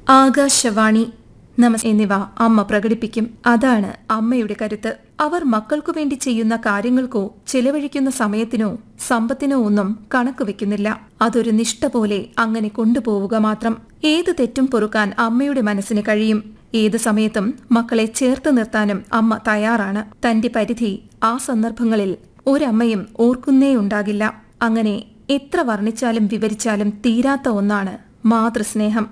ആകാശവാണി നമസ് എന്നിവ അമ്മ പ്രകടിപ്പിക്കും അതാണ് അമ്മയുടെ കരുത്ത് അവർ മക്കൾക്കു വേണ്ടി ചെയ്യുന്ന കാര്യങ്ങൾക്കോ ചെലവഴിക്കുന്ന സമയത്തിനോ സമ്പത്തിനോ ഒന്നും കണക്ക് വെക്കുന്നില്ല അതൊരു നിഷ്ഠ പോലെ അങ്ങനെ കൊണ്ടുപോവുക മാത്രം ഏത് തെറ്റും പൊറുക്കാൻ അമ്മയുടെ മനസ്സിന് കഴിയും ഏത് സമയത്തും മക്കളെ ചേർത്ത് നിർത്താനും അമ്മ തയ്യാറാണ് തന്റെ പരിധി ആ സന്ദർഭങ്ങളിൽ ഒരമ്മയും ഓർക്കുന്നേയുണ്ടാകില്ല അങ്ങനെ എത്ര വർണ്ണിച്ചാലും വിവരിച്ചാലും തീരാത്ത ഒന്നാണ് മാതൃസ്നേഹം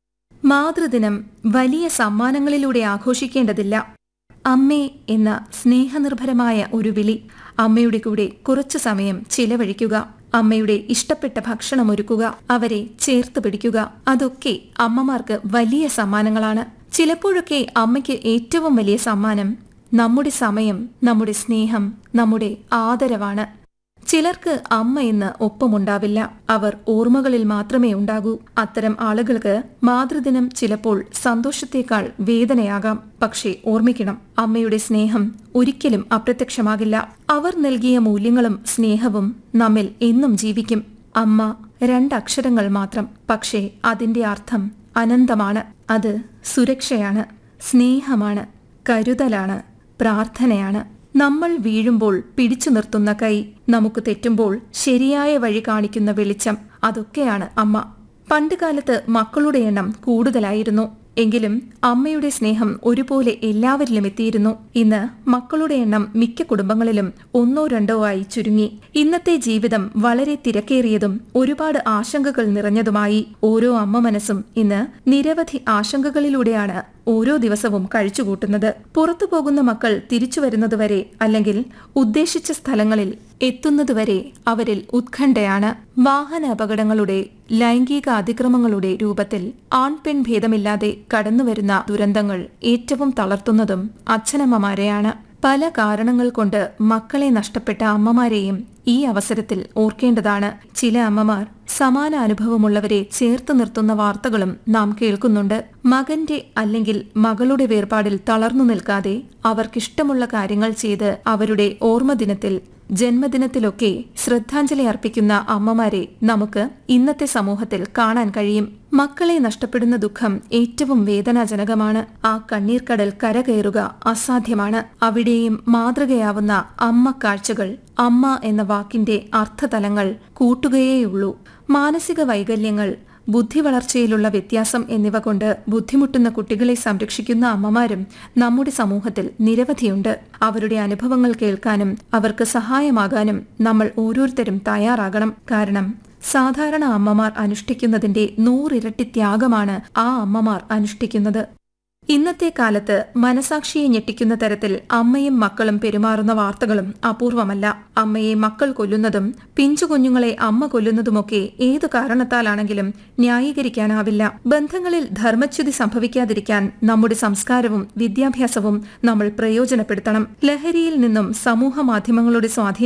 മാതൃദിനം വലിയ സമ്മാനങ്ങളിലൂടെ ആഘോഷിക്കേണ്ടതില്ല അമ്മേ എന്ന സ്നേഹനിർഭരമായ ഒരു വിളി അമ്മയുടെ കൂടെ കുറച്ചു സമയം ചിലവഴിക്കുക അമ്മയുടെ ഇഷ്ടപ്പെട്ട ഭക്ഷണം ഒരുക്കുക അവരെ ചേർത്ത് പിടിക്കുക അതൊക്കെ അമ്മമാർക്ക് വലിയ സമ്മാനങ്ങളാണ് ചിലപ്പോഴൊക്കെ അമ്മയ്ക്ക് ഏറ്റവും വലിയ സമ്മാനം നമ്മുടെ സമയം നമ്മുടെ സ്നേഹം നമ്മുടെ ആദരവാണ് ചിലർക്ക് അമ്മ എന്ന് ഒപ്പമുണ്ടാവില്ല അവർ ഓർമ്മകളിൽ മാത്രമേ ഉണ്ടാകൂ അത്തരം ആളുകൾക്ക് മാതൃദിനം ചിലപ്പോൾ സന്തോഷത്തേക്കാൾ വേദനയാകാം പക്ഷേ ഓർമ്മിക്കണം അമ്മയുടെ സ്നേഹം ഒരിക്കലും അപ്രത്യക്ഷമാകില്ല അവർ നൽകിയ മൂല്യങ്ങളും സ്നേഹവും നമ്മിൽ എന്നും ജീവിക്കും അമ്മ രണ്ടക്ഷരങ്ങൾ മാത്രം പക്ഷേ അതിന്റെ അർത്ഥം അനന്തമാണ് അത് സുരക്ഷയാണ് സ്നേഹമാണ് കരുതലാണ് പ്രാർത്ഥനയാണ് നമ്മൾ വീഴുമ്പോൾ പിടിച്ചു നിർത്തുന്ന കൈ നമുക്ക് തെറ്റുമ്പോൾ ശരിയായ വഴി കാണിക്കുന്ന വെളിച്ചം അതൊക്കെയാണ് അമ്മ പണ്ടുകാലത്ത് മക്കളുടെ എണ്ണം കൂടുതലായിരുന്നു എങ്കിലും അമ്മയുടെ സ്നേഹം ഒരുപോലെ എല്ലാവരിലും എത്തിയിരുന്നു ഇന്ന് മക്കളുടെ എണ്ണം മിക്ക കുടുംബങ്ങളിലും ഒന്നോ രണ്ടോ ആയി ചുരുങ്ങി ഇന്നത്തെ ജീവിതം വളരെ തിരക്കേറിയതും ഒരുപാട് ആശങ്കകൾ നിറഞ്ഞതുമായി ഓരോ അമ്മ മനസ്സും ഇന്ന് നിരവധി ആശങ്കകളിലൂടെയാണ് ഓരോ ദിവസവും കഴിച്ചുകൂട്ടുന്നത് പുറത്തു പോകുന്ന മക്കൾ തിരിച്ചു വരുന്നതുവരെ അല്ലെങ്കിൽ ഉദ്ദേശിച്ച സ്ഥലങ്ങളിൽ എത്തുന്നതുവരെ അവരിൽ ഉത്കണ്ഠയാണ് വാഹന അപകടങ്ങളുടെ ലൈംഗിക അതിക്രമങ്ങളുടെ രൂപത്തിൽ ആൺപെൺ ഭേദമില്ലാതെ കടന്നുവരുന്ന ദുരന്തങ്ങൾ ഏറ്റവും തളർത്തുന്നതും അച്ഛനമ്മമാരെയാണ് പല കാരണങ്ങൾ കൊണ്ട് മക്കളെ നഷ്ടപ്പെട്ട അമ്മമാരെയും ഈ അവസരത്തിൽ ഓർക്കേണ്ടതാണ് ചില അമ്മമാർ സമാന അനുഭവമുള്ളവരെ ചേർത്ത് നിർത്തുന്ന വാർത്തകളും നാം കേൾക്കുന്നുണ്ട് മകന്റെ അല്ലെങ്കിൽ മകളുടെ വേർപാടിൽ തളർന്നു നിൽക്കാതെ അവർക്കിഷ്ടമുള്ള കാര്യങ്ങൾ ചെയ്ത് അവരുടെ ഓർമ്മദിനത്തിൽ ജന്മദിനത്തിലൊക്കെ ശ്രദ്ധാഞ്ജലി അർപ്പിക്കുന്ന അമ്മമാരെ നമുക്ക് ഇന്നത്തെ സമൂഹത്തിൽ കാണാൻ കഴിയും മക്കളെ നഷ്ടപ്പെടുന്ന ദുഃഖം ഏറ്റവും വേദനാജനകമാണ് ആ കണ്ണീർക്കടൽ കരകയറുക അസാധ്യമാണ് അവിടെയും മാതൃകയാവുന്ന അമ്മ കാഴ്ചകൾ അമ്മ എന്ന വാക്കിന്റെ അർത്ഥതലങ്ങൾ കൂട്ടുകയേയുള്ളൂ മാനസിക വൈകല്യങ്ങൾ ബുദ്ധി വളർച്ചയിലുള്ള വ്യത്യാസം എന്നിവ കൊണ്ട് ബുദ്ധിമുട്ടുന്ന കുട്ടികളെ സംരക്ഷിക്കുന്ന അമ്മമാരും നമ്മുടെ സമൂഹത്തിൽ നിരവധിയുണ്ട് അവരുടെ അനുഭവങ്ങൾ കേൾക്കാനും അവർക്ക് സഹായമാകാനും നമ്മൾ ഓരോരുത്തരും തയ്യാറാകണം കാരണം സാധാരണ അമ്മമാർ അനുഷ്ഠിക്കുന്നതിന്റെ നൂറിരട്ടി ത്യാഗമാണ് ആ അമ്മമാർ അനുഷ്ഠിക്കുന്നത് ഇന്നത്തെ കാലത്ത് മനസാക്ഷിയെ ഞെട്ടിക്കുന്ന തരത്തിൽ അമ്മയും മക്കളും പെരുമാറുന്ന വാർത്തകളും അപൂർവമല്ല അമ്മയെ മക്കൾ കൊല്ലുന്നതും പിഞ്ചു കുഞ്ഞുങ്ങളെ അമ്മ കൊല്ലുന്നതുമൊക്കെ ഏതു കാരണത്താലാണെങ്കിലും ന്യായീകരിക്കാനാവില്ല ബന്ധങ്ങളിൽ ധർമ്മച്യുതി സംഭവിക്കാതിരിക്കാൻ നമ്മുടെ സംസ്കാരവും വിദ്യാഭ്യാസവും നമ്മൾ പ്രയോജനപ്പെടുത്തണം ലഹരിയിൽ നിന്നും സമൂഹ മാധ്യമങ്ങളുടെ സ്വാധീനം